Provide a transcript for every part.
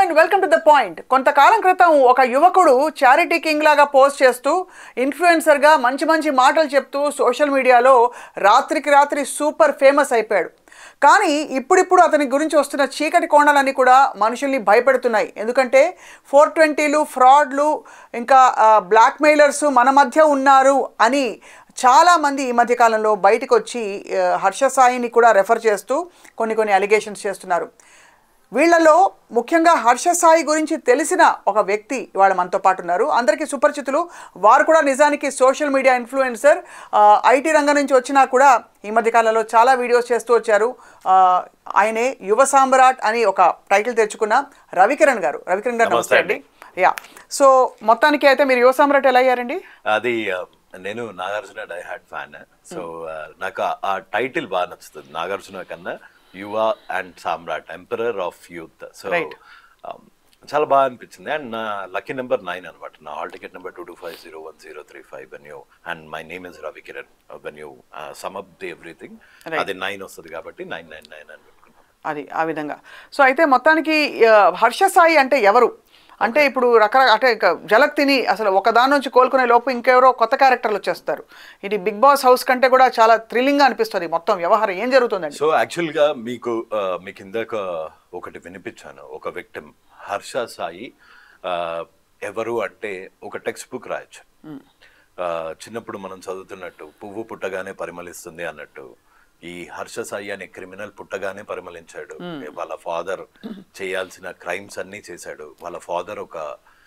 And welcome to the point కొంతకాలం క్రితం ఒక యువకుడు చారిటీ కింగ్ లాగా పోస్ట్ చేస్తూ ఇన్ఫ్లుయెన్సర్గా మంచి మంచి మాటలు చెప్తూ సోషల్ మీడియాలో రాత్రికి రాత్రి సూపర్ ఫేమస్ అయిపోయాడు కానీ ఇప్పుడిప్పుడు అతని గురించి వస్తున్న చీకటి కోణాలన్నీ కూడా మనుషుల్ని భయపెడుతున్నాయి ఎందుకంటే ఫోర్ ట్వంటీలు ఫ్రాడ్లు ఇంకా బ్లాక్మెయిలర్స్ మన మధ్య ఉన్నారు అని చాలామంది ఈ మధ్యకాలంలో బయటకు వచ్చి ఆ, హర్ష సాయిని కూడా రెఫర్ చేస్తూ కొన్ని కొన్ని అలిగేషన్స్ చేస్తున్నారు వీళ్ళలో ముఖ్యంగా హర్ష సాయి గురించి తెలిసిన ఒక వ్యక్తి ఇవాళ మనతో పాటు ఉన్నారు అందరికీ సుపరిచితులు వారు కూడా నిజానికి సోషల్ మీడియా ఇన్ఫ్లుయెన్సర్ ఐటీ రంగం నుంచి వచ్చినా కూడా ఈ మధ్య కాలంలో చాలా వీడియోస్ చేస్తూ వచ్చారు ఆ, ఆయనే యువ సామ్రాట్ అని ఒక టైటిల్ తెచ్చుకున్న రవికిరణ్ గారు రవికిరణ్ గారు నమస్తే నమస్తే అండి యా సో మొత్తానికి అయితే మీరు యువ సామ్రాట్ ఎలా అయ్యారండి అది ఆ, నేను Nagarjuna die hard fan so నాకు ఆ- ఆ టైటిల్ బాగా నచ్చుతుంది నాగార్జున కన్నా Yuva and Samrat emperor of youth so Right. చాలా బాగా అనిపించింది అండ్ నా లక్కీ నెంబర్ నైన్ అనమాట నా hall ticket number two two five zero one zero three five when you and my name is Ravi Kiran when you sum up the everything Right. అది nine వస్తుంది కాబట్టి nine nine nine అని పెట్టుకున్నాను అది ఆ విధంగా సో అయితే మొత్తానికి ఆ, హర్ష సాయి అంటే ఎవరు అంటే ఇప్పుడు రకరకాల అంటే ఇక జలక్ తిని అసలు ఒక దాని నుంచి కోలుకునే లోపు ఇంకెవరో కొత్త క్యారెక్టర్లు వచ్చేస్తారు ఇది బిగ్ బాస్ హౌస్ కంటే కూడా చాలా థ్రిల్లింగ్గా అనిపిస్తుంది మొత్తం వ్యవహారం ఏం జరుగుతుందండి సో యాక్చువల్ గా మీకు ఆ, మీకు ఇందాక ఒకటి వినిపించాను ఒక విక్టిమ్ హర్ష సాయి ఆ, ఎవరు అంటే ఒక టెక్స్ట్ బుక్ రాయొచ్చు ఆ, చిన్నప్పుడు మనం చదువుతున్నట్టు పువ్వు పుట్టగానే పరిమళిస్తుంది అన్నట్టు ఈ హర్ష సాయి అనే క్రిమినల్ పుట్టగానే పరిమళించాడు వాళ్ళ ఫాదర్ చేయాల్సిన క్రైమ్స్ అన్నీ చేశాడు వాళ్ళ ఫాదర్ ఒక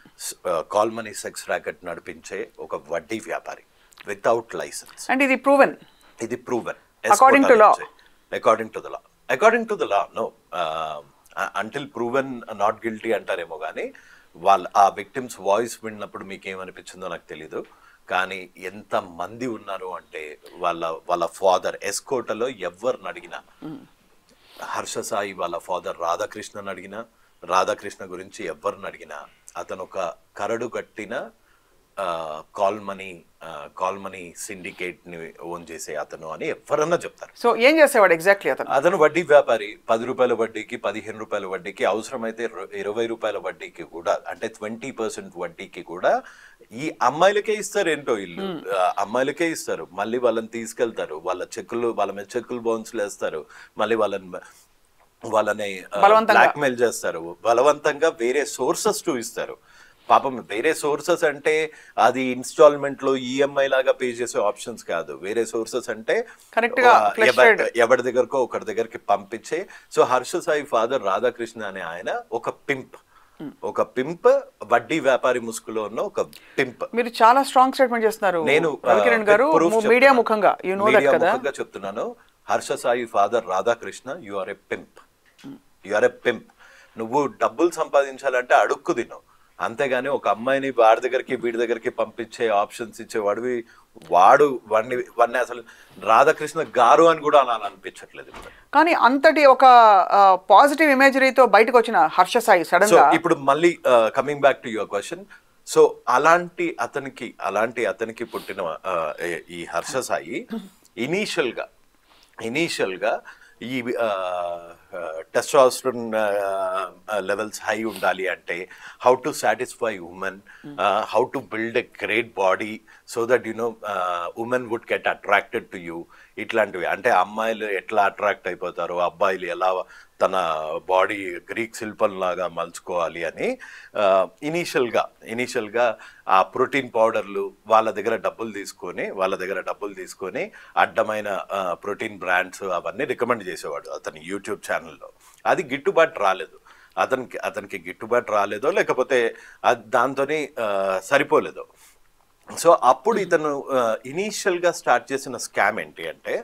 కాల్ మనీ సెక్స్ ర్యాకెట్ నడిపించే ఒక వడ్డీ వ్యాపారి వితౌట్ లైసెన్స్ అండ్ ఇది ప్రూవెన్ ఇది proven According to law. According to the law according to the law no until proven not guilty అంటారేమో కానీ వాళ్ళ ఆ విక్టిమ్స్ వాయిస్ విన్నప్పుడు మీకు ఏమనిపించిందో నాకు తెలీదు కానీ ఎంత మంది ఉన్నారు అంటే వాళ్ళ వాళ్ళ ఫాదర్ ఎస్కోటలో ఎవరిని అడిగినా హర్ష సాయి వాళ్ళ ఫాదర్ రాధాకృష్ణని అడిగినా రాధాకృష్ణ గురించి ఎవరిని అడిగినా అతను ఒక కరడు కట్టిన call money call money syndicate ని ఓన్ చేసే అతను అని ఎవరన్నా చెప్తారు సో ఏం చేసేవాడు ఎగ్జాక్ట్లీ అతను అతను వడ్డీ వ్యాపారి పది రూపాయల వడ్డీకి పదిహేను రూపాయల వడ్డీకి అవసరమైతే ఇర- ఇరవై రూపాయల వడ్డీకి కూడా అంటే ట్వంటీ పర్సెంట్ వడ్డీకి కూడా ఈ అమ్మాయిలకే ఇస్తారు ఏంటో ఇల్లు ఆ, అమ్మాయిలకే ఇస్తారు మళ్ళీ వాళ్ళని తీసుకెళ్తారు వాళ్ళ చెక్కులు వాళ్ళ మీద చెక్కులు బౌన్స్లు వేస్తారు మళ్ళీ వాళ్ళని వాళ్ళని బలవంతంగా. బ్లాక్మెయిల్ చేస్తారు బలవంతంగా వేరే సోర్సెస్ టు ఇస్తారు పాపం వేరే సోర్సెస్ అంటే అది ఇన్స్టాల్మెంట్ లో ఈఎంఐ లాగా పే చేసే ఆప్షన్స్ కాదు వేరే సోర్సెస్ అంటే Correct గా ఆ, fleshed ఎవ- ఎవరి దగ్గరకో ఒకరి దగ్గరికి పంపించే సో హర్ష సాయి ఫాదర్ రాధాకృష్ణ అనే ఆయన ఒక పింప్ ఒక పింప్ వడ్డీ వ్యాపారి ముసుగులో ఉన్న ఒక పింప్ మీరు చాలా స్ట్రాంగ్ స్టేట్మెంట్ చేస్తున్నారు నేను రవికిరణ్ గారు మీడియా ముఖంగా యు నో దట్ మీడియా కదా ముఖంగా చెప్తున్నాను Harsha Sai father Radhakrishna you are a pimp you are a pimp నువ్వు డబ్బులు సంపాదించాలంటే అడుక్కు తిను అంతేగాని ఒక అమ్మాయిని వాడి దగ్గరికి వీడి దగ్గరికి పంపించే ఆప్షన్స్ ఇచ్చేవాడివి వాడు వాడిని వాడిని అసలు రాధాకృష్ణ గారు అని కూడా అలా అనిపించట్లేదు ఇప్పుడు కానీ అంతటి ఒక పాజిటివ్ ఇమేజరీతో బయటకు వచ్చిన హర్ష సాయి సడన్ సో గా ఇప్పుడు మళ్ళీ coming back to your question so అలాంటి అతనికి అలాంటి అతనికి పుట్టిన ఆ, ఏ- ఈ హర్ష సాయి ఇనీషియల్ గా ఇనీషియల్ గా ఈ టెస్టాస్ట్రోన్ లెవెల్స్ హై ఉండాలి అంటే how to satisfy women how to build a great body so that you know women would get attracted to you ఇట్లాంటివి అంటే అమ్మాయిలు ఎట్లా అట్రాక్ట్ అయిపోతారు అబ్బాయిలు ఎలా తన బాడీ గ్రీక్ శిల్పం లాగా మలుచుకోవాలి అని ఇనీషియల్గా ఇనీషియల్గా ఆ ప్రోటీన్ పౌడర్లు వాళ్ళ దగ్గర డబ్బులు తీసుకొని వాళ్ళ దగ్గర డబ్బులు తీసుకొని అడ్డమైన ప్రోటీన్ బ్రాండ్స్ అవన్నీ రికమెండ్ చేసేవాడు అతని యూట్యూబ్ ఛానల్లో అది గిట్టుబాటు రాలేదు అతనికి అతనికి గిట్టుబాటు రాలేదో లేకపోతే దాంతో సరిపోలేదో సో అప్పుడు ఇతను ఇనీషియల్ గా స్టార్ట్ చేసిన స్కామ్ ఏంటి అంటే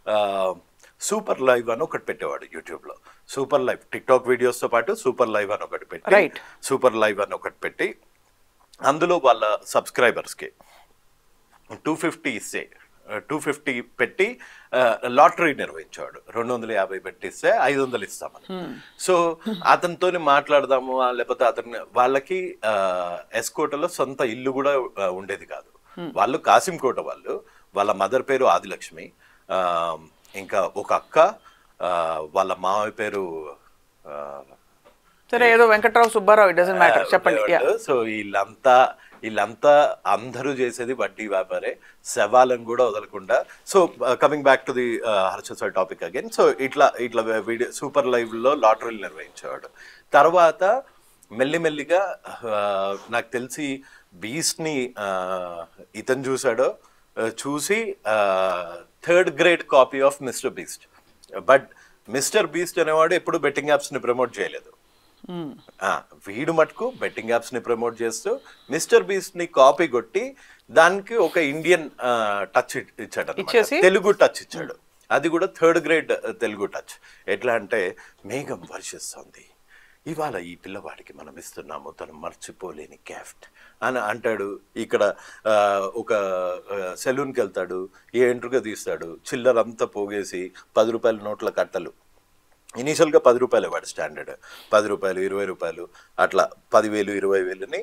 సూపర్ లైవ్ అని ఒకటి పెట్టేవాడు యూట్యూబ్ లో super live TikTok videos తో పాటు సూపర్ లైవ్ అని ఒకటి పెట్టి Right. సూపర్ లైవ్ అని ఒకటి పెట్టి అందులో వాళ్ళ సబ్స్క్రైబర్స్ కి టూ ఫిఫ్టీ ఇస్తే టూ ఫిఫ్టీ పెట్టి లాటరీ నిర్వహించాడు రెండు వందల యాభై పెట్టిస్తే ఐదు వందలు ఇస్తామని సో అతనితోని మాట్లాడదాము ఆ, లేకపోతే అతని వాళ్ళకి ఆ, ఎస్కోటలో సొంత ఇల్లు కూడా ఆ, ఉండేది కాదు వాళ్ళు కాసింకోట వాళ్ళు వాళ్ళ మదర్ పేరు ఆదిలక్ష్మి ఆ, ఇంకా ఒక అక్క ఆ, వాళ్ళ మామయ్య పేరు ఆ, సరే ఏదో Venkatrao Subbarao it doesn't matter చెప్పండి యా ఉండేవాళ్ళు. సో వీళ్ళంతా వీళ్ళంతా అందరూ చేసేది వడ్డీ వ్యాపారే శవాలను కూడా వదలకుండా so coming back to the Harsha sir topic again so ఇట్లా ఇట్లా వీడియో సూపర్ లైవ్ లో లాటరీలు నిర్వహించేవాడు తర్వాత మెల్లిమెల్లిగా ఆ, నాకు తెలిసి బీస్ట్ ని ఆ, ఇతను చూసాడో ఆ, చూసి third grade copy of Mr Beast but Mr Beast అనేవాడు ఎప్పుడు బెట్టింగ్ యాప్స్ ని ప్రమోట్ చేయలేదు ఆ, వీడు మటుకు బెట్టింగ్ యాప్స్ ని ప్రమోట్ చేస్తూ మిస్టర్ బీస్ట్ ని కాపీ కొట్టి దానికి ఒక ఇండియన్ టచ్ ఇచ్చాడు ఇచ్చేసి? అన్నమాట. తెలుగు టచ్ ఇచ్చాడు అది కూడా థర్డ్ గ్రేడ్ తెలుగు టచ్ ఎట్లా అంటే మేఘం వర్షిస్తుంది ఇవాళ ఈ పిల్లవాడికి మనం ఇస్తున్నాము తను మర్చిపోలేని గిఫ్ట్ అని అంటాడు ఇక్కడ ఆ, ఒక సెలూన్కి వెళ్తాడు ఏ ఎంట్రుగా తీస్తాడు చిల్లరంతా పోగేసి పది రూపాయల నోట్ల కట్టలు ఇనీషియల్గా పది రూపాయలు వాడు స్టాండర్డ్ పది రూపాయలు ఇరవై రూపాయలు అట్లా పదివేలు ఇరవై వేలని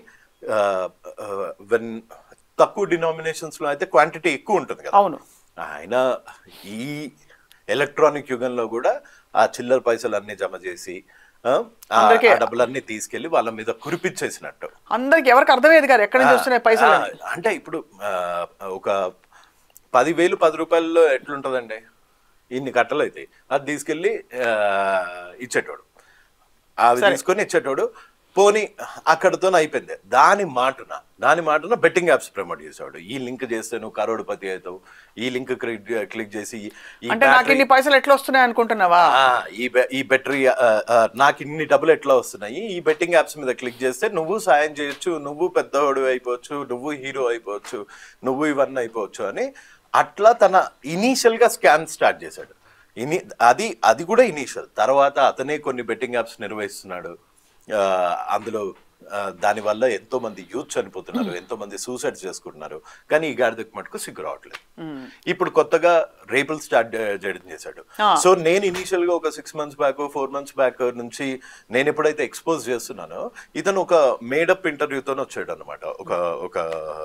వెన్ తక్కువ డినామినేషన్స్లో అయితే క్వాంటిటీ ఎక్కువ ఉంటుంది కదా అవును ఆయన ఈ ఎలక్ట్రానిక్ యుగంలో కూడా ఆ చిల్లర పైసలు అన్ని జమ చేసి ఆ, ఆ అందరికీ- ఆ డబ్బులన్నీ తీసుకెళ్లి వాళ్ళ మీద కురిపించేసినట్టు అందరికి ఎవరికి అర్థమయ్యేది కాదు ఎక్కడి నుంచి వస్తున్నాయి పైసలు ఆ, అంటే ఇప్పుడు ఆ, ఒక పదివేలు పది రూపాయల్లో ఎట్లుంటదండి ఇన్ని కట్టలు అవుతాయి అది తీసుకెళ్ళి ఆ, ఇచ్చేటోడు అవి తీసుకొని ఇచ్చేటోడు పోనీ అక్కడతో అయిపోయింది దాని మాటున దాని మాటున బెట్టింగ్ యాప్స్ ప్రమోట్ చేసేవాడు ఈ లింక్ చేస్తే నువ్వు కరోడుపతి అవుతావు ఈ లింక్ క్లిక్ చేసి ఈ అంటే నాకు ఇన్ని పైసలు ఎట్లా వస్తున్నాయి అనుకుంటున్నావా ఆ, ఈ బె- ఈ బెటరీ నాకు ఇన్ని డబ్బులు ఎట్లా వస్తున్నాయి ఈ బెట్టింగ్ యాప్స్ మీద క్లిక్ చేస్తే నువ్వు సాయం చేయొచ్చు నువ్వు పెద్దవాడు అయిపోవచ్చు నువ్వు హీరో అయిపోవచ్చు నువ్వు ఇవన్నీ అయిపోవచ్చు అని అట్లా తన ఇనీషియల్ గా స్కామ్ స్టార్ట్ చేశాడు ఇని అది అది కూడా ఇనీషియల్ తర్వాత అతనే కొన్ని బెట్టింగ్ యాప్స్ నిర్వహిస్తున్నాడు ఆ, అందులో ఆ, దానివల్ల ఎంతో మంది యూత్ చనిపోతున్నారు ఎంతో మంది సూసైడ్ చేసుకుంటున్నారు కానీ ఈ గాడిదకు మటుకు సిగ్గు రావట్లేదు ఇప్పుడు కొత్తగా రేపులు స్టార్ట్ చేయడం చేశాడు సో నేను ఇనీషియల్ గా ఒక six months back four months back నుంచి నేను ఎప్పుడైతే ఎక్స్పోజ్ చేస్తున్నానో ఇతను ఒక మేడప్ ఇంటర్వ్యూతో వచ్చాడు అనమాట ఒక ఒక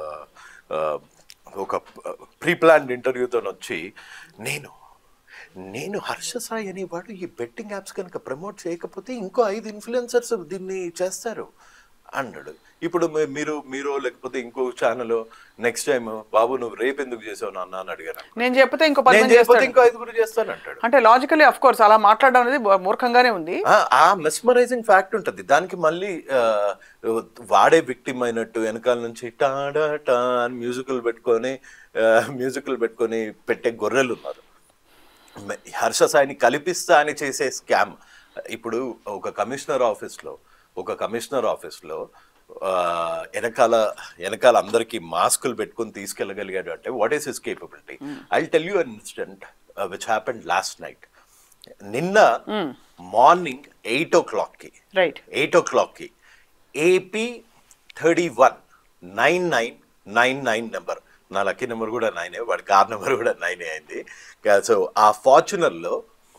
ఆ, ఒక ప్రీ ప్లాన్డ్ ఇంటర్వ్యూతో వచ్చి నేను నేను హర్ష సాయి అనేవాడు ఈ బెట్టింగ్ యాప్స్ కనుక ప్రమోట్ చేయకపోతే ఇంకో ఐదు ఇన్ఫ్లుయెన్సర్స్ దీన్ని చేస్తారు అన్నాడు ఇప్పుడు మీ- మీరు మీరు లేకపోతే ఇంకో ఛానల్ నెక్స్ట్ టైం బాబు నువ్వు రేపు ఎందుకు చేసావు నాన్న అని అడిగాను నేను చెప్తే ఇంకో పది నేను మంది చేయకపోతే చేస్తాడు ఇంకో ఐదుగురు చేస్తాను అంటాడు అంటే లాజికలీ అఫ్ కోర్స్ అలా మాట్లాడడం అనేది బ- మూర్ఖంగానే ఉంది ఆ- ఆ మెస్మరైజింగ్ ఫ్యాక్ట్ ఉంటుంది దానికి మళ్ళీ ఆ, వాడే విక్టిమ్ అయినట్టు వెనకాల నుంచి టాడా టా అని మ్యూజికల్ పెట్టుకొని మ్యూజికల్ పెట్టుకొని పెట్టే గొర్రెలు ఉన్నారు మ- హర్ష సాయిని కల్పిస్తా అని చేసే స్కామ్ ఇప్పుడు ఒక కమిషనర్ ఆఫీస్లో ఒక కమిషనర్ ఆఫీస్లో ఆ, వెనకాల వెనకాల అందరికి మాస్కులు పెట్టుకొని తీసుకెళ్ళగలిగాడు అంటే what is his capability I tell you an incident which happened last night నిన్న మార్నింగ్ ఎయిట్ ఓ క్లాక్కి రైట్ ఎయిట్ ఓ క్లాక్కి AP thirty one nine nine nine nine number నా లక్కీ నెంబర్ కూడా నైనే వాడి కార్ నెంబర్ కూడా నైనే అయింది సో ఆ ఫార్చునర్లో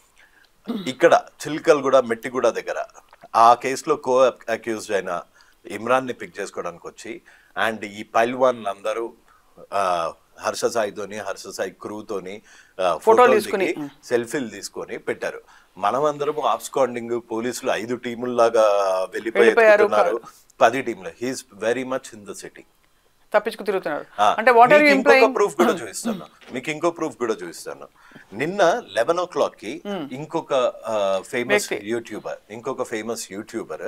ఇక్కడ చిల్కల్గూడ మెట్టిగూడ దగ్గర ఆ కేసులో కో అక్యూజ్డ్ అయిన ఇమ్రాన్ని పిక్ చేసుకోవడానికి వచ్చి అండ్ ఈ పైల్వాన్ అందరూ ఆ, హర్ష సాయితోని హర్ష సాయి క్రూతోని ఫోటోలు తీసుకుని. సెల్ఫీలు తీసుకొని పెట్టారు మనమందరం ఆబ్స్కాండింగ్ పోలీసులు ఐదు టీముల్లాగా వెళ్ళిపోయి వెళ్ళిపోయారు. ఎత్తుకుతున్నారు. పది టీంలు he's very much in the city తప్పించుకు తిరుగుతున్నారు అంటే వాట్ ఆర్ యూ ఇంకొక ఇంప్లాయింగ్ ప్రూఫ్ కూడా చూపిస్తాను మీకు ఇంకో ప్రూఫ్ కూడా చూపిస్తాను నిన్న లెవెన్ ఓ క్లాక్ కి ఇంకొక ఫేమస్ యూట్యూబర్ ఇంకొక ఫేమస్ యూట్యూబర్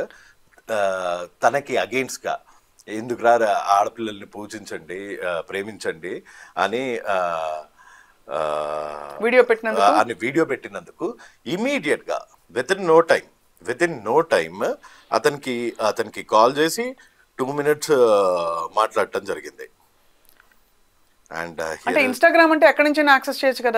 తనకి అగెయిన్స్ గా ఎందుకు రా ఆడపిల్లల్ని పూజించండి ఆ, ప్రేమించండి అని ఆ, ఆ, వీడియో పెట్టినందుకు? అని వీడియో పెట్టినందుకు ఇమీడియట్ గా within no time within no time అతనికి అతనికి కాల్ చేసి టూ మినిట్స్ మాట్లాడటం జరిగింది అండ్ అంటే ఇన్స్టాగ్రామ్ అంటే ఎక్కడి నుంచి యాక్సెస్ చేయొచ్చు కదా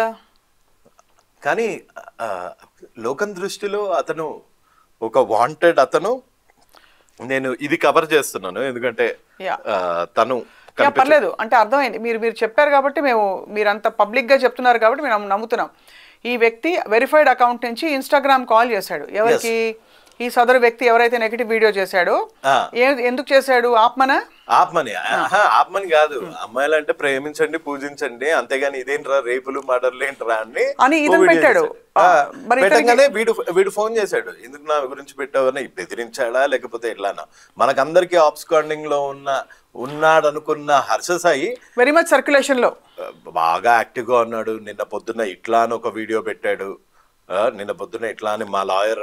కానీ ఆ, లోకం దృష్టిలో అతను ఒక వాంటెడ్ అతను నేను ఇది కవర్ చేస్తున్నాను ఎందుకంటే Yeah. ఆ, తను యా కనిపించ- పర్లేదు అంటే అర్థమైంది మీరు మీరు చెప్పారు కాబట్టి మేము మీరంత పబ్లిక్గా చెప్తున్నారు కాబట్టి మేము నమ్ముతున్నాం ఈ వ్యక్తి వెరిఫైడ్ అకౌంట్ నుంచి ఇన్స్టాగ్రామ్ కాల్ చేశాడు ఎవరికి ఈ సదరు వ్యక్తి ఎవరైతే నెగిటివ్ వీడియో చేశాడో ఆ. ఏ ఎందుకు చేశాడు ఆత్మనా ఆత్మని ఆహా, ఆత్మని కాదు అమ్మాయిలు అంటే ప్రేమించండి పూజించండి అంతేగాని ఇదేంట్రా రేపులు మర్డర్లు ఏంట్రా అని అని ఇతను ఓ వీడియో పెట్టాడు. చేశాడు. ఆ, ఆ, మరి ఇతనికి- పెట్టగానే వీడు వీడు ఫోన్ చేశాడు ఎందుకు నా గురించి పెట్టావని బెదిరించాడా లేకపోతే ఎట్లానా మనకందరికి ఆప్స్కాండింగ్ లో ఉన్న ఉన్నాడు అనుకున్న Harsha Sai very much circulation లో ఆ, బాగా యాక్టివ్ గా ఉన్నాడు నిన్న పొద్దున్న ఇట్లా అని ఒక వీడియో పెట్టాడు ఆ, నిన్న పొద్దున్న ఇట్లా అని మా లాయర్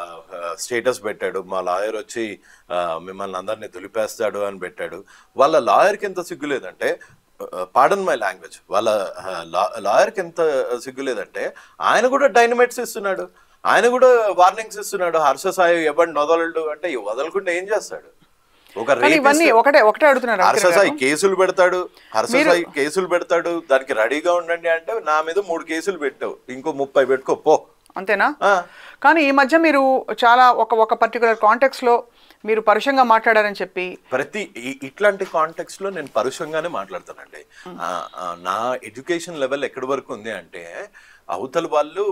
స్టేటస్ పెట్టాడు మా లాయర్ వచ్చి ఆ, మిమ్మల్ని అందరినీ దులిపేస్తాడు అని పెట్టాడు వాళ్ళ లాయర్కి ఎంత సిగ్గు లేదంటే పాడన్ మై లాంగ్వేజ్ వాళ్ళ లాయర్కి ఎంత సిగ్గు లేదంటే ఆయన కూడా డైనమైట్స్ ఇస్తున్నాడు ఆయన కూడా వార్నింగ్స్ ఇస్తున్నాడు హర్ష సాయి ఎవరిని వదలడు అంటే వదలకుండా ఏం చేస్తాడు ఒక కానీ rapist- ఇవన్నీ ఒకటే ఒకటే అడుగుతున్నారు హర్ష అంకిత్ సాయి గారు. కేసులు పెడతాడు హర్ష సాయి కేసులు పెడతాడు దానికి రెడీగా ఉండండి అంటే నా మీద మూడు కేసులు పెట్టావు ఇంకో ముప్పై పెట్టుకో పో అంతేనా ఆ, కానీ ఈ మధ్య మీరు చాలా ఒక ఒక పర్టికులర్ కాంటెక్స్ లో మీరు పరుషంగా మాట్లాడారని చెప్పి ప్రతి ఈ- ఇట్లాంటి కాంటెక్స్ట్ లో నేను పరుషంగానే మాట్లాడతానండి ఆ, ఆ, నా ఎడ్యుకేషన్ లెవెల్ ఎక్కడి వరకు ఉంది అంటే అవతల వాళ్ళు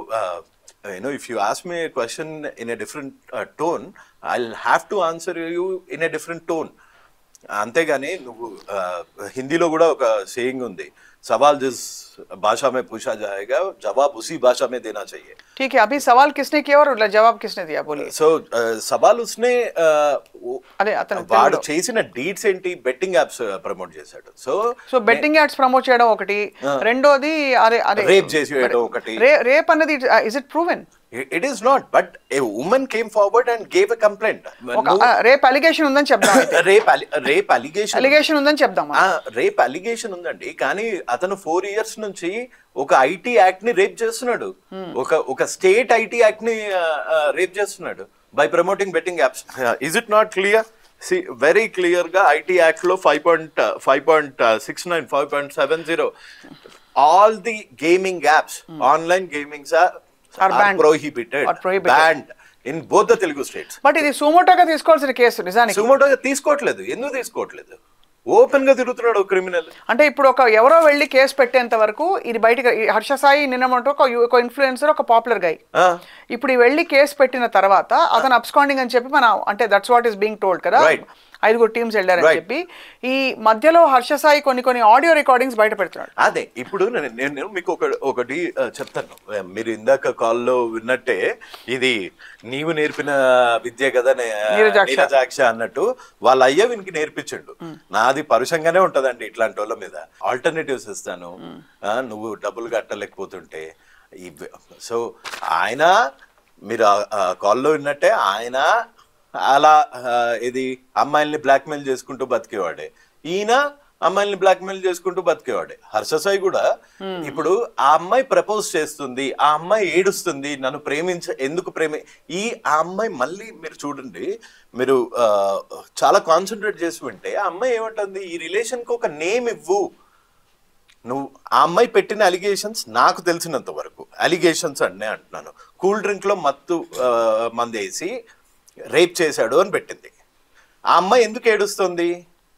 you know if you ask me question in a different tone I have to answer you in a different tone అంతేగాని నువ్వు ఆ, హిందీలో కూడా ఒక సేయింగ్ ఉంది సవాల్ జిస్ భాషా మే పూछा जाएगा जवाब उसी भाषा में देना चाहिए ठीक है अभी सवाल किसने किया और जवाब किसने दिया बोलिए సో సవాల్ ఉస్నే ఆ, ఓ- అదే అతను వాడు చేసిన డీడ్స్ ఏంటి బెట్టింగ్ యాప్స్ ప్రమోట్ చేశాడు so so betting ads promote చేయడం ఒకటి రెండోది అదే అదే రేప్ చేసి వేయడం ఒకటి రే రేప్ అన్నది is it proven it is not but a woman came forward and gave a complaint ఒక రేప్ అలిగేషన్ ఉందని చెప్దాం రేప్ రేప్ అలిగేషన్ అలిగేషన్ ఉందని చెప్దాం మనం. రేప్ అలిగేషన్ ఉందండి కానీ అతను ఫోర్ ఇయర్స్ నుంచి ఒక ఐటీ యాక్ట్ ని రేప్ చేస్తున్నాడు ఒక ఒక స్టేట్ ఐటీ యాక్ట్ ని రేప్ చేస్తున్నాడు by promoting betting apps is it not clear see very clear గా ఐటీ యాక్ట్ లో five point five point six nine five point seven zero all the gaming apps online gamings Are banned. prohibited Are prohibited. banned in both the Telugu states. But ఇది సుమోటోగా తీసుకోవాల్సిన case నిజానికి సుమోటోగా తీసుకోవట్లేదు ఎందుకు తీసుకోవట్లేదు open గా తిరుగుతున్నాడు క్రిమినల్ అంటే ఇప్పుడు ఒక ఎవరో వెళ్ళి కేసు పెట్టేంత వరకు ఇది బయటకు ఈ హర్ష సాయి నిన్నమంటూ ఒక యు- ఒక ఇన్ఫ్లుయెన్సర్ ఒక పాపులర్ గై ఇప్పుడు ఈ వెళ్ళి కేసు పెట్టిన తర్వాత అతను అబ్స్కాండింగ్ అని చెప్పి మన అంటే that's what is being told కదా Right. ఐదుగురు టీమ్స్ వెళ్ళారని Right. చెప్పి ఈ మధ్యలో హర్ష సాయి కొన్ని కొన్ని ఆడియో రికార్డింగ్స్ బయట పెడుతున్నాడు అదే ఇప్పుడు నేను నేను మీకు ఒక ఒకటి ఆ, చెప్తాను ఆ, మీరు ఇందాక కాల్లో విన్నట్టే ఇది నీవు నేర్పిన విద్య కదా నే- నీరజాక్ష. నీరజాక్ష అన్నట్టు వాళ్ళ అయ్య వీనికి నేర్పించిండు నాది పరుషంగానే ఉంటదండి ఇట్లాంటి వాళ్ళ మీద ఆల్టర్నేటివ్స్ ఇస్తాను ఆ, నువ్వు డబ్బులు కట్టలేకపోతుంటే సో ఆయన మీరు ఆ కాల్లో విన్నట్టే ఆయన అలా ఆ, ఇది అమ్మాయిల్ని బ్లాక్మెయిల్ చేసుకుంటూ బతికేవాడే ఈయన అమ్మాయిల్ని బ్లాక్మెయిల్ చేసుకుంటూ బతికేవాడే హర్షసాయి కూడా ఇప్పుడు ఆ అమ్మాయి ప్రపోజ్ చేస్తుంది ఆ అమ్మాయి ఏడుస్తుంది నన్ను ప్రేమించ ఎందుకు ప్రేమి ఈ ఆ అమ్మాయి మళ్ళీ మీరు చూడండి మీరు ఆ, చాలా కాన్సన్ట్రేట్ చేసి వింటే ఆ అమ్మాయి ఏమంటుంది ఈ రిలేషన్కి ఒక నేమ్ ఇవ్వు నువ్వు ఆ అమ్మాయి పెట్టిన అలిగేషన్స్ నాకు తెలిసినంత వరకు అలిగేషన్స్ అనే అంటున్నాను కూల్ డ్రింక్ లో మత్తు ఆ, మందేసి రేప్ చేశాడు అని పెట్టింది ఆ అమ్మాయి ఎందుకు ఏడుస్తుంది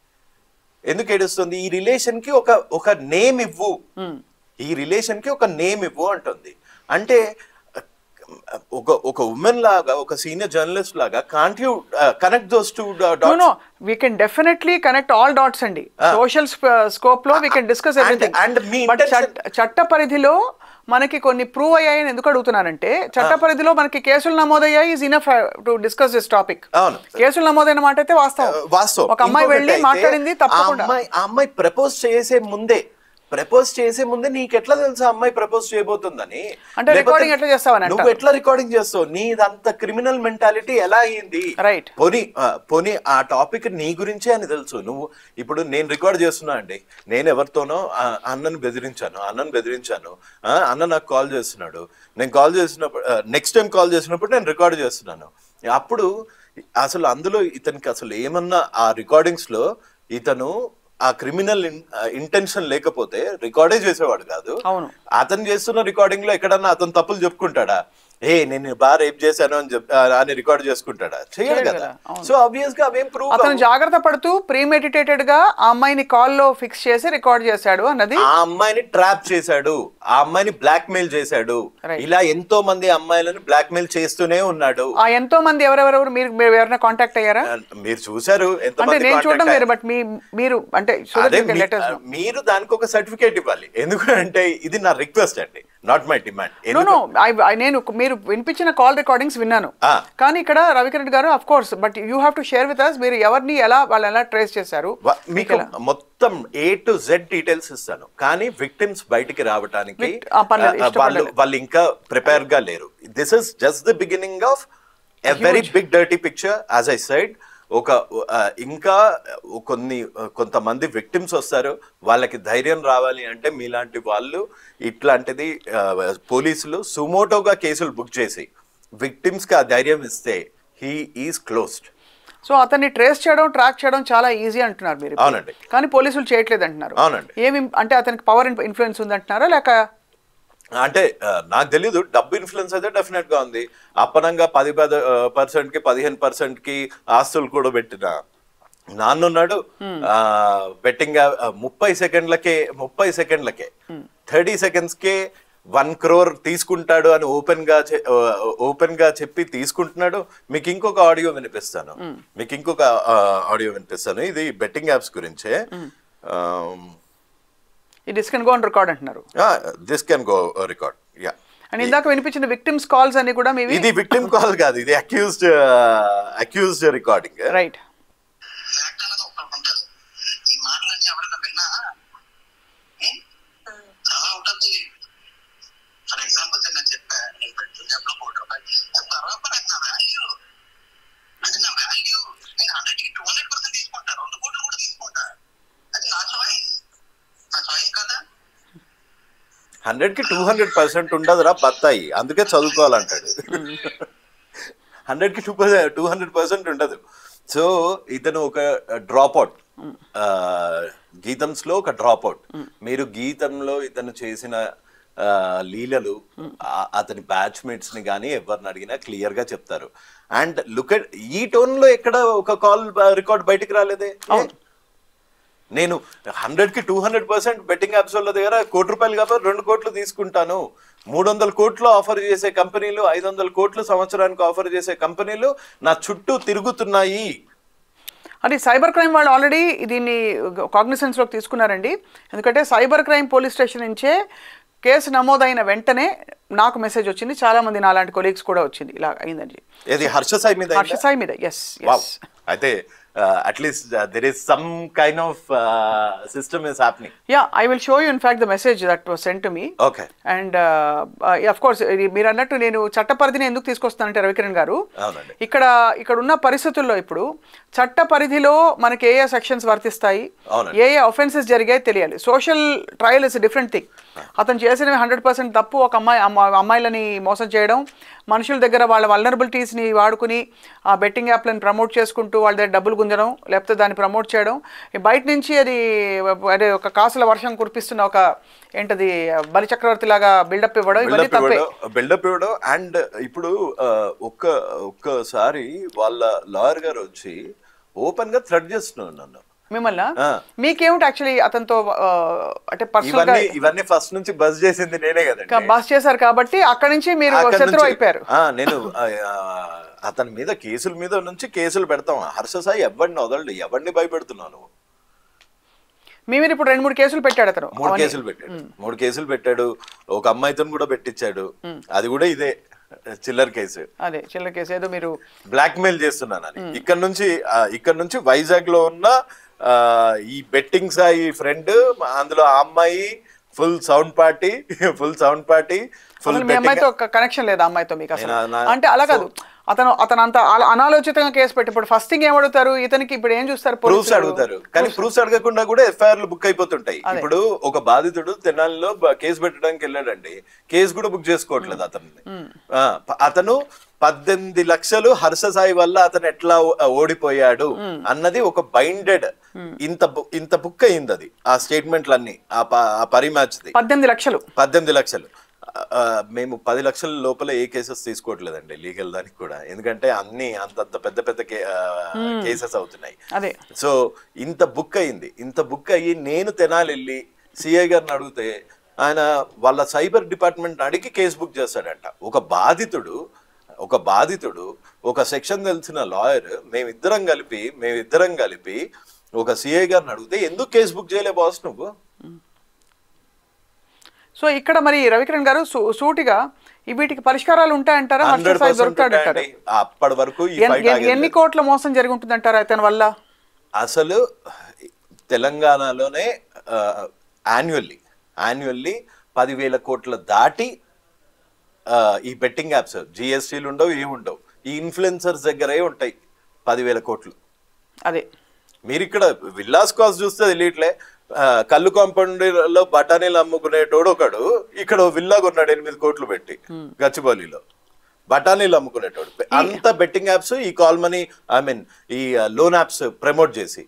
ఎందుకు ఏడుస్తుంది ఈ రిలేషన్ కి ఒక ఒక నేమ్ ఇవ్వు ఈ రిలేషన్ కి ఒక నేమ్ ఇవ్వు అంటుంది అంటే ఒక ఒక ఉమెన్ లాగా ఒక సీనియర్ జర్నలిస్ట్ లాగా can't you connect those to no no we can definitely connect all dots అండి సోషల్ స్కోప్ లో we can discuss And- everything and మీ బట్ intention- చట్ట పరిధిలో మనకి కొన్ని ప్రూవ్ అయ్యాయని ఎందుకు అడుగుతున్నానంటే చట్ట పరిధిలో మనకి కేసులు నమోదయ్యాయి is enough to discuss this topic అవును. కేసులు నమోదైన మాట అయితే వాస్తవం వాస్తవం ఒక అమ్మాయి ఇంకొకటి వెళ్ళి అయితే, మాట్లాడింది ఆ తప్పకుండా అమ్మాయి ఆ అమ్మాయి ప్రపోజ్ చేసే ముందే ప్రపోజ్ చేసే ముందే నీకు ఎట్లా తెలుసు ఆ అమ్మాయి ప్రపోజ్ చేయబోతుందని అంటే లేకపోతే recording ఎట్లా చేస్తావని నువ్వు అంటావు. ఎట్లా రికార్డింగ్ చేస్తావు నీదంత క్రిమినల్ మెంటాలిటీ ఎలా అయింది Right. పోనీ ఆ, పోనీ ఆ టాపిక్ నీ గురించే అని తెలుసు నువ్వు ఇప్పుడు నేను రికార్డ్ చేస్తున్నా అండి నేను ఎవరితోనో ఆ, అన్నను బెదిరించాను అన్నను బెదిరించాను ఆ, అన్న నాకు కాల్ చేస్తున్నాడు నేను కాల్ చేసినప్పుడు నెక్స్ట్ టైం కాల్ చేసినప్పుడు నేను రికార్డ్ చేస్తున్నాను అప్పుడు అసలు అందులో ఇతనికి అసలు ఏమన్నా ఆ రికార్డింగ్స్ లో ఇతను ఆ క్రిమినల్ ఇంటెన్షన్ లేకపోతే రికార్డే చేసేవాడు కాదు అవును. అతను చేస్తున్న రికార్డింగ్ లో ఎక్కడన్నా అతను తప్పులు చెప్పుకుంటాడా ఏ నేను బాగా రేప్ చేశాను అని చెప్ అని రికార్డ్ చేసుకుంటాడా చేయడు చేయడు కదా కదా, అవును. సో ఆబ్వియస్ గా అవేం ప్రూవ్ అతను జాగ్రత్త పడుతూ ప్రీమెడిటేటెడ్ గా ఆ అమ్మాయిని కాల్లో ఫిక్స్ చేసి రికార్డ్ చేశాడు అన్నది ఆ అమ్మాయిని ట్రాప్ చేశాడు ఆ అమ్మాయిని బ్లాక్ మెయిల్ చేశాడు Right. ఇలా ఎంతో మంది అమ్మాయిలను బ్లాక్ మెయిల్ చేస్తూనే ఉన్నాడు ఆ ఎంతో మంది ఎవరెవరెవరు మీరు మీరు ఎవరైనా కాంటాక్ట్ అయ్యారా మీరు చూసారు ఎంత అంటే నేను చూడడం వేరు బట్ మీ మీరు అంటే అదే మీ- లెటర్స్ మీరు దానికి ఒక సర్టిఫికేట్ ఇవ్వాలి ఎందుకంటే ఇది నా రిక్వెస్ట్ అండి not my demand no no నేను మీరు వినిపించిన కాల్ రికార్డింగ్స్ విన్నాను ఆ. కానీ ఇక్కడ రవికిరణ్ గారు of course but you have to share with us మీరు ఎవరిని ఎలా వాళ్ళు ఎలా ట్రేస్ చేశారు మీకు మొత్తం ఏ టు జెడ్ డీటెయిల్స్ ఇస్తాను కానీ విక్టిమ్స్ బయటికి రావడానికి Vict- ఆ, పర్లేదు, ఆ, వాళ్ళు ఇష్టపడలేదు. వాళ్ళు ఇంకా ప్రిపేర్ గా లేరు this is just the beginning of a very big dirty picture as I said ఒక ఆ, ఇంకా కొన్ని కొంతమంది విక్టిమ్స్ వస్తారు వాళ్ళకి ధైర్యం రావాలి అంటే మీలాంటి వాళ్ళు ఇట్లాంటిది ఆ, పోలీసులు సుమోటోగా కేసులు బుక్ చేసి విక్టిమ్స్ కి ఆ ధైర్యం ఇస్తే హీ ఈజ్ క్లోజ్డ్ సో అతన్ని ట్రేస్ చేయడం ట్రాక్ చేయడం చాలా ఈజీ అంటున్నారు మీరు ఇప్పుడు. అవునండి. కానీ పోలీసులు చేయట్లేదు అంటున్నారు అవునండి. ఏమి అంటే అతనికి పవర్ ఇన్ఫ్లుయెన్స్ ఉంది అంటున్నారా లేక అంటే ఆ, నాకు తెలీదు డబ్బు ఇన్ఫ్లుయెన్స్ అయితే డెఫినెట్ గా ఉంది అప్పనంగా పది పది పర్సెంట్ కి పదిహేను పర్సెంట్ కి ఆస్తులు కూడా పెట్టిన నాన్నున్నాడు ఆ, బెట్టింగ్ ఆ, ముప్పై సెకండ్లకే ముప్పై సెకండ్లకే థర్టీ సెకండ్స్ కే వన్ క్రోర్ తీసుకుంటాడు అని ఓపెన్ గా ఓపెన్ గా చెప్పి తీసుకుంటున్నాడు మీకు ఇంకొక ఆడియో వినిపిస్తాను మీకు ఇంకొక ఆడియో వినిపిస్తాను ఇది బెట్టింగ్ యాప్స్ గురించే ఈ డిస్కన్ గో రికార్డ్ అంటున్నారు this can go record yeah and ఇందాక వినిపించిన విక్టిమ్స్ కాల్స్ అన్ని కూడా మీవి ఇది విక్టిమ్ కాల్ కాదు ఇది accused accused recording right fact అనేది ఒకటి ఉంటుంది ఈ మాటలన్నీ ఎవరైనా విన్నా ఉం? చాలా ఉంటుంది ఫర్ ఎగ్జాంపుల్ నేను చెప్పా నేను పెట్టిన జాబ్లో కోటి రూపాయలు తర్వాత నాకు నా వాల్యూ అది నా వాల్యూ నేను హండ్రెడ్ కి టూ హండ్రెడ్ పర్సెంట్ తీసుకుంటా రెండు కోట్లు కూడా తీసుకుంటా అది నా చాయిస్ నా చాయిస్ కదా హండ్రెడ్ కి టూ హండ్రెడ్ పర్సెంట్ ఉండదురా బత్తాయి అందుకే చదువుకోవాలంటాడు హండ్రెడ్ కి టూ టూ హండ్రెడ్ పర్సెంట్ ఉండదు సో ఇతను ఒక డ్రాప్ అవుట్ గీతంస్ లో ఒక డ్రాప్ అవుట్ మీరు గీతంలో ఇతను చేసిన ఆ, లీలలు ఆ- అతని బ్యాచ్మేట్స్ ని కానీ ఎవరిని అడిగినా క్లియర్ గా చెప్తారు అండ్ లుక్ ఈ టోన్ లో ఎక్కడ ఒక కాల్ రికార్డ్ బయటికి రాలేదే నేను హండ్రెడ్ కి two hundred percent betting apps వాళ్ళ దగ్గర కోటి రూపాయలు కాబట్టి రెండు కోట్లు తీసుకుంటాను మూడు వందల కోట్లు ఆఫర్ చేసే కంపెనీలు ఐదు వందల కోట్లు సంవత్సరానికి ఆఫర్ చేసే కంపెనీలు నా చుట్టూ తిరుగుతున్నాయి అది సైబర్ క్రైమ్ వాళ్ళు ఆల్రెడీ దీన్ని కాగ్నిసెన్స్లోకి తీసుకున్నారండి ఎందుకంటే సైబర్ క్రైమ్ పోలీస్ స్టేషన్ నుంచే కేసు నమోదైన వెంటనే నాకు మెసేజ్ వచ్చింది చాలా మంది నాలాంటి కొలీగ్స్ కూడా వచ్చింది ఇలా అయిందని ఏది హర్ష సాయి మీద హర్ష సాయి మీద ఎస్ వావ్ అయితే at least there is some kind of system is happening yeah I will show you in fact the message that was sent to me okay and of course మీరు అన్నట్టు నేను చట్ట పరిధిని ఎందుకు తీసుకొస్తానంటే రవికిరణ్ గారు అవునండి ఇక్కడ ఇక్కడ ఉన్న పరిస్థితుల్లో ఇప్పుడు చట్ట పరిధిలో మనకి ఏ ఏ సెక్షన్స్ వర్తిస్తాయి అవునండి. ఏ ఏ ఒఫెన్సెస్ జరిగాయి తెలియాలి social trial is different thing అతను చేసినవి హండ్రెడ్ పర్సెంట్ తప్పు ఒక అమ్మాయి అమ్మ- అమ్మాయిలని మోసం చేయడం మనుషుల దగ్గర వాళ్ళ వల్నరబిలిటీస్ని వాడుకుని ఆ బెట్టింగ్ యాప్లను ప్రమోట్ చేసుకుంటూ వాళ్ళ దగ్గర డబ్బులు గుంజడం లేకపోతే దాన్ని ప్రమోట్ చేయడం ఈ బయట నుంచి అది అదే ఒక కాసుల వర్షం కురిపిస్తున్న ఒక ఏంటది బలి చక్రవర్తి లాగా బిల్డప్ ఇవ్వడం ఇవన్నీ బిల్డప్ తప్పే ఇవ్వడం బిల్డప్ ఇవ్వడం అండ్ ఇప్పుడు ఆ, ఒక్క ఒక్కసారి వాళ్ళ లాయర్ గారు వచ్చి ఓపెన్ గా థ్రెడ్ చేస్తున్నారు నన్ను మిమ్మల్ని ఆ. మీకేమిటి యాక్చువల్లీ అతనితో ఆ, అంటే పర్సనల్ గా ఇవన్నీ ఇవన్నీ ఫస్ట్ నుంచి బస్ చేసింది నేనే కదండి బస్ చేశారు కాబట్టి అక్కడి నుంచి మీరు అక్కడి శత్రువు నుంచి- అయిపోయారు ఆ, నేను ఆ, ఆ, అతని మీద కేసుల మీద నుంచి కేసులు పెడతాం హర్ష సాయి ఎవరిని వదలడు ఎవరిని భయపెడుతున్నాను మీ మీద ఇప్పుడు రెండు మూడు కేసులు పెట్టాడు అతను మూడు అవన్నీ. కేసులు పెట్టాడు మూడు కేసులు పెట్టాడు ఒక అమ్మాయితో కూడా పెట్టించాడు అది కూడా ఇదే చిల్లర్ కేసు అదే చిల్లర కేసు ఏదో మీరు బ్లాక్ మెయిల్ చేస్తున్నాను అని ఇక్కడ నుంచి ఆ, ఇక్కడ నుంచి వైజాగ్ లో ఉన్న ఆ, ఈ బెట్టింగ్ సాయి ఫ్రెండ్ అందులో ఆ అమ్మాయి full sound party full sound party full అసలు మీ అమ్మాయితో ఒక కనెక్షన్ లేదా అమ్మాయితో మీకు అసలు నేను నా- అంటే అలా కాదు అతను అతను అంత అలా అనాలోచితంగా కేసు పెట్టి ఇప్పుడు ఫస్ట్ థింగ్ ఏమడుగుతారు ఇతనికి ఇప్పుడు ఏం చూస్తారు ప్రూఫ్స్ పోలీసులు? అడుగుతారు కానీ ప్రూఫ్స్ అడగకుండా కూడా ఎఫ్ఐఆర్లు బుక్ అయిపోతుంటాయి ఇప్పుడు ఒక బాధితుడు తెనాలిలో బ- కేసు పెట్టడానికి వెళ్ళాడండి కేసు కూడా బుక్ చేసుకోవట్లేదు అతన్ని ఆ, ప- అతను పద్దెనిమిది లక్షలు హర్ష సాయి వల్ల అతను ఎట్లా ఓ- ఓడిపోయాడు అన్నది ఒక బైండెడ్ ఇంత బు- ఇంత బుక్ అయింది అది ఆ స్టేట్మెంట్లన్నీ ఆ ప- ఆ పరి మ్యాచ్ ది పద్దెనిమిది లక్షలు పద్దెనిమిది లక్షలు ఆ, మేము పది లక్షల లోపల ఏ కేసెస్ తీసుకోవట్లేదండి లీగల్ దానికి కూడా ఎందుకంటే అన్ని అంతంత పెద్ద పెద్ద కేసెస్ అవుతున్నాయి అదే సో ఇంత బుక్ అయింది ఇంత బుక్ అయ్యి నేను తెనాలి వెళ్ళి సిఐ గారిని అడిగితే ఆయన వాళ్ళ సైబర్ డిపార్ట్మెంట్ అడిగి కేసు బుక్ చేస్తాడంట ఒక బాధితుడు ఒక బాధితుడు ఒక సెక్షన్ తెలిసిన లాయర్ మేమిద్దరం కలిపి మేమిద్దరం కలిపి ఒక సిఐ గారిని అడిగితే ఎందుకు కేసు బుక్ చేయలే బాస్ నువ్వు సో ఇక్కడ మరి రవికిరణ్ గారు సూ- సూటిగా ఈ వీటికి పరిష్కారాలు ఉంటాయంటారా హర్ష హండ్రెడ్ సాయి దొరుకుతాడంటారా అప్పటి వరకు ఈ ఎన్- ఫైట్ ఎన్- ఎన్ని కోట్ల మోసం జరిగి ఉంటుందంటారా అతని వల్ల అసలు తెలంగాణలోనే యాన్యువల్లీ యాన్యువల్లీ పదివేల కోట్ల దాటి ఆ, ఈ బెట్టింగ్ యాప్స్ జిఎస్టీలు ఉండవు ఏమి ఉండవు ఈ ఇన్ఫ్లుయెన్సర్స్ దగ్గరే ఉంటాయి పదివేల కోట్లు అదే మీరు ఇక్కడ విల్లాస్ కాస్ట్ చూస్తే తెలియట్లే ఆ, కళ్ళు కాంపౌండ్ లో బఠానీలు అమ్ముకునేటోడు ఒకడు ఇక్కడ ఓ విల్లా కొన్నాడు ఎనిమిది కోట్లు పెట్టి గచ్చిబౌలిలో బఠానీలు అమ్ముకునేటోడు అంత బెట్టింగ్ యాప్స్ ఈ కాల్ మనీ ఐ మీన్ ఈ లోన్ యాప్స్ ప్రమోట్ చేసి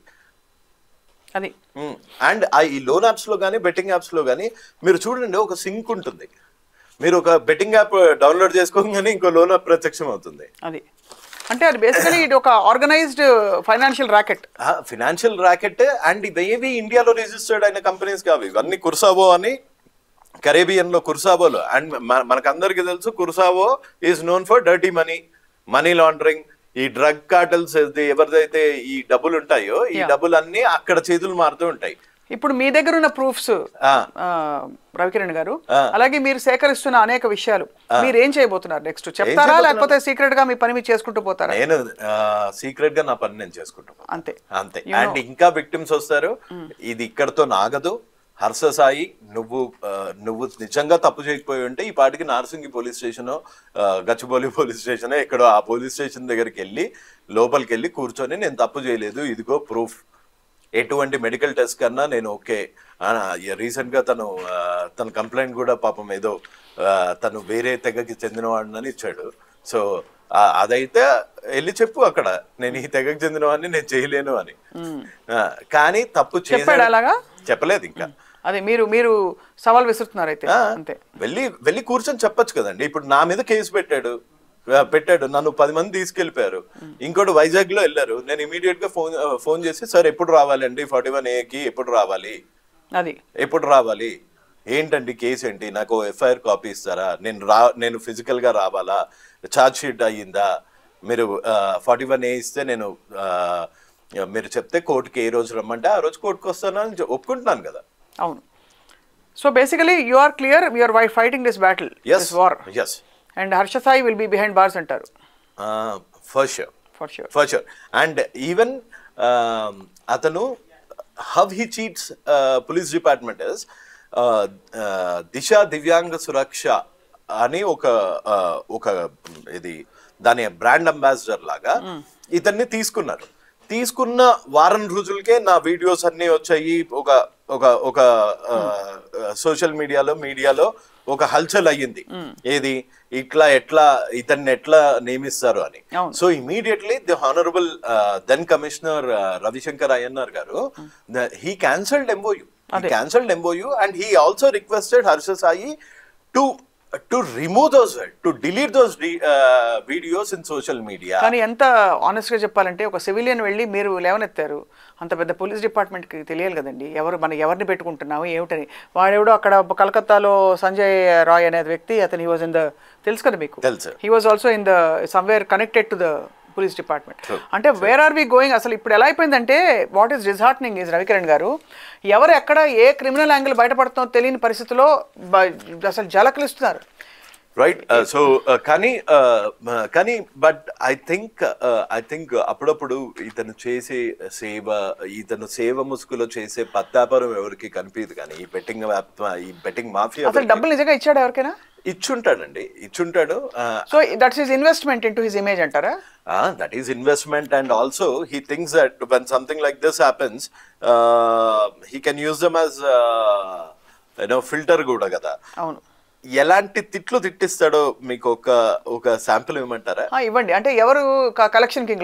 అది అండ్ ఆ ఈ లోన్ యాప్స్ లో కానీ బెట్టింగ్ యాప్స్ లో కానీ మీరు చూడండి ఒక సింక్ ఉంటుంది మీరు ఒక బెట్టింగ్ యాప్ డౌన్లోడ్ చేసుకోగానే ఇంకో లోన్ యాప్ ప్రత్యక్షం అవుతుంది అది అంటే అది బేసికలీ ఇది ఒక organised financial racket financial racket and ఇవేవి ఇండియాలో రిజిస్టర్డ్ అయిన కంపెనీస్ కావు ఇవన్నీ కుర్సావో అని కరేబియన్ లో కుర్సావోలో అండ్ మనకందరికి తెలుసు Curacao is known for dirty money money laundering ఈ డ్రగ్ కార్టల్స్ ఎవరిదైతే ఈ డబ్బులు ఉంటాయో ఈ Yeah. డబ్బులు అన్ని అక్కడ చేతులు మారుతూ ఉంటాయి ఇప్పుడు మీ దగ్గర ఉన్న ప్రూఫ్స్ ఆ. రవికిరణ్ గారు ఆ. అలాగే మీరు సేకరిస్తున్న అనేక విషయాలు మీరు ఏం చేయబోతున్నారు నెక్స్ట్ చెప్తారా చేయబోతున్నాను? లేకపోతే సీక్రెట్ గా మీ పని మీరు చేసుకుంటూ పోతారా నేను సీక్రెట్ గా నా పని నేను చేసుకుంటాను అంతే అంతే You అండ్ ఇంకా విక్టిమ్స్ వస్తారు ఇది ఇక్కడతో నాగదు హర్ష సాయి నువ్వు ఆ, నువ్వు నిజంగా తప్పు చేయకపోయి ఉంటే ఈ పాటికి Narsingi police station Gachibowli police station ఎక్కడో ఆ పోలీస్ స్టేషన్ దగ్గరికి వెళ్ళి లోపలికి వెళ్ళి కూర్చొని నేను తప్పు చేయలేదు ఇదిగో ప్రూఫ్ ఎటువంటి మెడికల్ టెస్ట్ కన్నా నేను ఓకే రీసెంట్ గా తను ఆ, తన కంప్లైంట్ కూడా పాపం ఏదో ఆ, తను వేరే తెగకి చెందినవాడినని ఇచ్చాడు సో ఆ, అదైతే వెళ్ళి చెప్పు అక్కడ నేను ఈ తెగకి చెందినవాడిని నేను చేయలేను అని ఆ, కానీ తప్పు చేశాడు- చెప్పాడా అలాగా? చెప్పలేదు ఇంకా అదే మీరు మీరు సవాల్ విసురుతున్నారు అయితే ఆ, అంతే వెళ్ళి వెళ్ళి కూర్చొని చెప్పొచ్చు కదండి ఇప్పుడు నా మీద కేసు పెట్టాడు ఆ, పెట్టాడు నన్ను పది మంది తీసుకెళ్లిపోయారు ఇంకోటి వైజాగ్ లో వెళ్ళారు నేను ఇమీడియట్ గా ఫోన్ ఆ, ఫోన్ చేసి సార్ ఎప్పుడు రావాలండి ఫార్టీ వన్ ఏకి ఎప్పుడు రావాలి అది ఎప్పుడు రావాలి ఏంటండి కేసు ఏంటి నాకు ఎఫ్ఐఆర్ కాపీ ఇస్తారా నేను రా నేను physical గా రావాలా ఛార్జ్ షీట్ అయ్యిందా మీరు ఫార్టీ వన్ ఏ ఇస్తే నేను ఆ, మీరు చెప్తే కోర్టుకి ఏ రోజు రమ్మంటే ఆ రోజు కోర్టుకు వస్తాను అని చె- ఒప్పుకుంటున్నాను కదా అవును so basically you are clear you're why fighting this battle yes this war yes and Harsha Sai will be behind bars అంటారు for sure for sure for sure and even అతను how he cheats police department is Disha Divyanga Suraksha అని ఒక uh, ఒక ఇది దాని brand ambassador లాగా ఇతన్ని తీసుకున్నారు తీసుకున్న వారం రోజులకే నా వీడియోస్ అన్ని వచ్చాయి ఒక ఒక ఒక సోషల్ మీడియాలో మీడియాలో ఒక హల్చల్ అయ్యింది ఏది ఇట్లా ఎట్లా ఇతన్ని ఎట్లా నియమిస్తారు అని అవును. So immediately the honourable then commissioner Ravishankar Ayyannar గారు he cancelled MoU cancelled MoU and he also requested Harsha Sai to to remove those to delete those videos in social media కానీ ఎంత honest గా చెప్పాలంటే ఒక సివిలియన్ వెళ్ళి మీరు లేవనెత్తారు అంత పెద్ద పోలీస్ డిపార్ట్మెంట్కి తెలియాలి కదండి ఎవరు మనం ఎవరిని పెట్టుకుంటున్నాము ఏమిటని వాడెవడో అక్కడ కలకత్తాలో సంజయ్ రాయ్ అనే వ్యక్తి అతను హీ వాజ్ ఇన్ ద తెలుసు కదా మీకు తెలుసు. He was also in the somewhere connected to the police department అంటే వేర్ ఆర్ వి గోయింగ్ అసలు ఇప్పుడు ఎలా అయిపోయిందంటే what is disheartening is Ravikiran గారు ఎవరు ఎక్కడ ఏ క్రిమినల్ యాంగిల్ బయటపడుతుందో తెలియని పరిస్థితిలో బ- అసలు జలకలిస్తున్నారు రైట్ సో కానీ uh, uh, కానీ but I think I think అప్పుడప్పుడు ఇతను చేసే సేవ ఇతను సేవ ముసుగులో చేసే పత్తాపరం ఎవరికి కనిపించదు కానీ ఈ బెట్టింగ్ ఈ బెట్టింగ్ మాఫియా అసలు డబ్బులు నిజంగా ఇచ్చాడు ఎవరికైనా ఇచ్చుంటాడండి ఇచ్చుంటాడు uh, so that's his investment into his image అంటారా Ah, that is investment, and also he thinks that when something like this happens, uh, he can use them as uh, you know filter కూడా కదా అవును ఎలాంటి తిట్లు తిట్టిస్తాడో మీకు ఒక ఒక sample ఇవ్వమంటారా ఆ, ఇవ్వండి అంటే ఎవరు కలెక్షన్ కింగ్ లా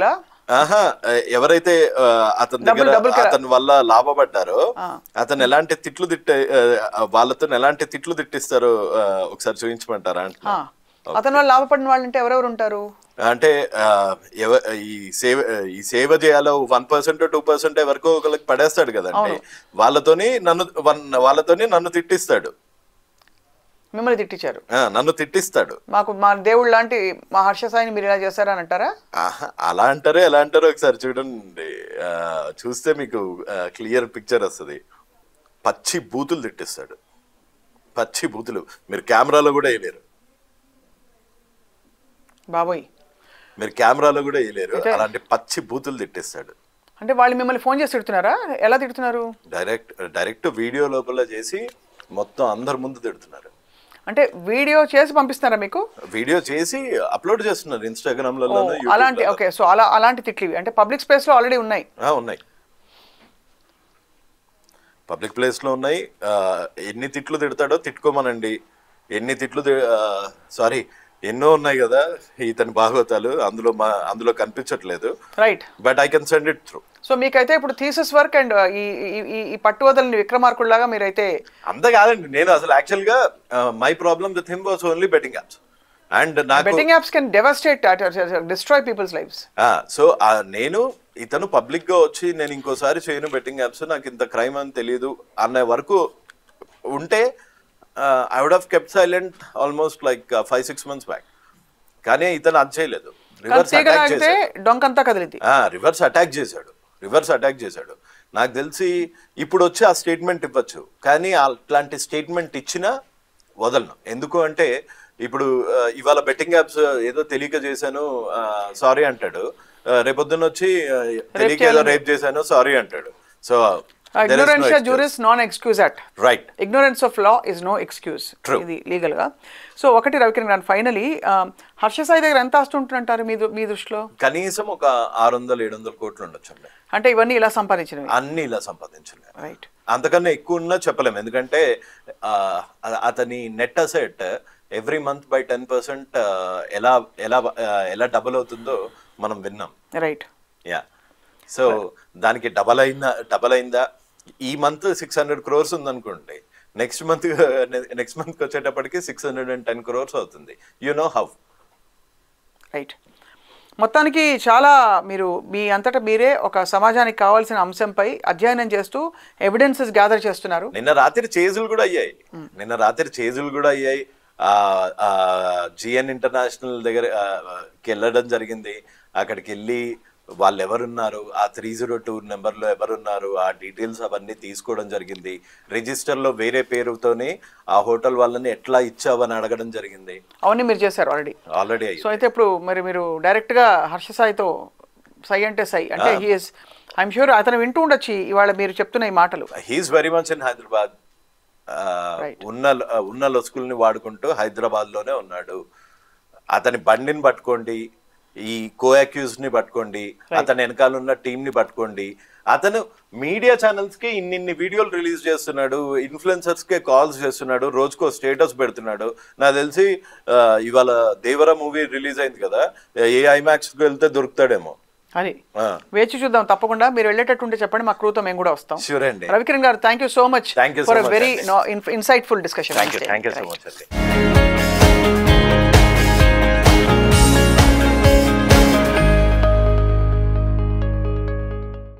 ఆహా ఎవరైతే ఆ, అతని డబ్బులు- దగ్గర డబ్బులు కదా. అతని వల్ల లాభపడ్డారో ఆ. అతను ఎలాంటి తిట్లు తిట్టే ఆ, వాళ్ళతో ఎలాంటి తిట్లు తిట్టిస్తారో ఆ, ఒకసారి చూపించమంటారా ఆ. అంటున్నా అతని వాళ్ళు లాభపడిన వాళ్ళు అంటే ఎవరెవరు ఉంటారు అంటే ఆ, ఎవ- ఈ సేవ ఈ సేవ చేయాలో వన్ పర్సెంట్ టూ పర్సెంట్ వరకు ఒకరికి పడేస్తాడు కదండి వాళ్ళతోని నన్ను వన్- వాళ్ళతోని నన్ను తిట్టిస్తాడు మిమ్మల్ని తిట్టించారు ఆ, నన్ను తిట్టిస్తాడు మాకు మా దేవుడు లాంటి మా హర్ష సాయిని మీరు ఇలా చేస్తారని అంటారా ఆహా, అలా అంటారో ఎలా అంటారో ఒకసారి చూడండి ఆ, చూస్తే మీకు క్లియర్ పిక్చర్ వస్తుంది పచ్చి బూతులు తిట్టిస్తాడు పచ్చి బూతులు మీరు కెమెరాలో కూడా వేయలేరు బాబోయ్ మీరు కెమెరాలో కూడా వేయలేరు అయితే- అలాంటి పచ్చి బూతులు తిట్టిస్తాడు అంటే వాళ్ళు మిమ్మల్ని ఫోన్ చేసి తిడుతున్నారా ఎలా తిడుతున్నారు డైరెక్ట్ డైరెక్ట్ వీడియో లోపల చేసి మొత్తం అందరి ముందు తిడుతున్నారు అంటే వీడియో చేసి పంపిస్తున్నారా మీకు వీడియో చేసి అప్లోడ్ చేస్తున్నారు ఇన్స్టాగ్రామ్ ఓ, లలో అలాంటి ఓకే సో అలా అలాంటి తిట్లు ఇవి అంటే పబ్లిక్ స్పేస్ లో ఆల్రెడీ ఉన్నాయి ఉన్నాయి పబ్లిక్ ప్లేస్ లో ఉన్నాయి ఆ, ఎన్ని తిట్లు తిడతాడో తిట్టుకోమనండి ఎన్ని తిట్లు సారీ ఎన్నో ఉన్నాయి కదా ఇతని భాగవతాలు అందులో మా అందులో కనిపించట్లేదు right but I can send it through so మీకైతే ఇప్పుడు థీసస్ వర్క్ అండ్ ఈ ఈ- ఈ ఈ పట్టువదలని విక్రమార్కుడిలాగా మీరైతే అంత కాదండి నేను అసలు యాక్చువల్ గా my problem with him was only betting apps and నాకు betting apps can devastate destroy people's lifes so నేను ఇతను పబ్లిక్ గా వచ్చి నేను ఇంకోసారి చేయను బెట్టింగ్ యాప్స్ నాకు ఇంత క్రైమ్ అని తెలియదు అనే వరకు ఉంటే I would have kept silent almost like five six months back కానీ ఇతను అది చేయలేదు రివర్స్ తీగ అటాక్ లాగితే చేశాడు డొంకంతా కదిలింది రివర్స్ అటాక్ చేశాడు రివర్స్ అటాక్ చేశాడు నాకు తెలిసి ఇప్పుడు వచ్చి ఆ స్టేట్మెంట్ ఇవ్వచ్చు కానీ అట్లాంటి స్టేట్మెంట్ ఇచ్చినా వదలను ఎందుకు అంటే ఇప్పుడు ఆ, ఇవాళ బెట్టింగ్ యాప్స్ ఏదో తెలియక చేశాను సారీ అంటాడు ఆ, రేపొద్దున వచ్చి ఆ, తెలియక ఏదో రేప్ చేశాను సారీ అంటాడు so ignorantia juris non excusat right ignorance of law is no excuse True. ఇది లీగల్ గా సో ఒకటి రవికిరణ్ గారు ఫైనలీ హర్ష సాయి దగ్గర ఎంత ఆస్తి ఉంటుందంటారు మీ దు- మీ దృష్టిలో కనీసం ఒక ఆరు వందలు ఏడు వందల కోట్లు ఉండొచ్చండి అంటే ఇవన్నీ ఇలా సంపాదించినవి అన్ని ఇలా సంపాదించలేదు రైట్ అంతకన్నా ఎక్కువ ఉన్నా చెప్పలేము ఎందుకంటే ఆ, అ- అతని net asset every month by ten percent ఎలా ఎలా ఆ, ఎలా డబుల్ అవుతుందో మనం విన్నాం రైట్ యా సో దానికి డబల్ అయిందా డబల్ అయిందా ఈ మంత్ సిక్స్ హండ్రెడ్ క్రోర్స్ ఉందనుకోండి నెక్స్ట్ మంత్ నెక్స్ట్ మంత్ వచ్చేటప్పటికి six hundred and ten crores అవుతుంది యు నో హౌ రైట్ మొత్తానికి చాలా మీరు మీ అంతటా మీరే ఒక సమాజానికి కావాల్సిన అంశంపై అధ్యయనం చేస్తూ ఎవిడెన్సెస్ గ్యాదర్ చేస్తున్నారు నిన్న రాత్రి చేజులు కూడా అయ్యాయి నిన్న రాత్రి చేజులు కూడా అయ్యాయి జిఎన్ ఇంటర్నేషనల్ దగ్గర ఆ, కి వెళ్ళడం జరిగింది అక్కడికి వెళ్ళి వాళ్ళు ఎవరున్నారు ఆ త్రీ జీరో టూ నెంబర్లో ఎవరున్నారు ఆ డీటెయిల్స్ అవన్నీ తీసుకోవడం జరిగింది రిజిస్టర్లో వేరే పేరుతోనే ఆ హోటల్ వాళ్ళని ఎట్లా ఇచ్చావని అడగడం జరిగింది అవన్నీ మీరు చేశారు ఆల్రెడీ ఆల్రెడీ సో అయితే ఇప్పుడు మరి మీరు డైరెక్ట్గా హర్ష సాయితో సై అంటే సై అంటే హీఎస్ ఐఎమ్ షూర్ అతను వింటూ ఉండొచ్చు ఇవాళ మీరు చెప్తున్న ఈ మాటలు he is very much in Hyderabad ఆ, Right. ఉన్న ఉన్న లొసుకుల్ని వాడుకుంటూ హైదరాబాద్ లోనే ఉన్నాడు అతని బండిని పట్టుకోండి ఈ కో ని పట్టుకోండి అతని వెనకాల ఉన్న టీం ని పట్టుకోండి అతను మీడియా ఛానల్స్ కి ఇన్నిన్ని వీడియోలు రిలీజ్ చేస్తున్నాడు ఇన్ఫ్లుయెన్సర్స్ కే కాల్స్ చేస్తున్నాడు రోజుకో స్టేటస్ పెడుతున్నాడు నాకు తెలిసి ఆ, ఇవాళ దేవర మూవీ రిలీజ్ అయింది కదా ఏ ఐమాక్స్ కి వెళ్తే దొరుకుతాడేమో అది వేచి చూద్దాం తప్పకుండా మీరు వెళ్ళేటట్టు ఉంటే చెప్పండి మా క్రూతో మేము కూడా వస్తాం షూర్ అండి Ravikiran garu thank you so much Thank you so for much, very అండి. Insightful discussion thank you thank you so much అండి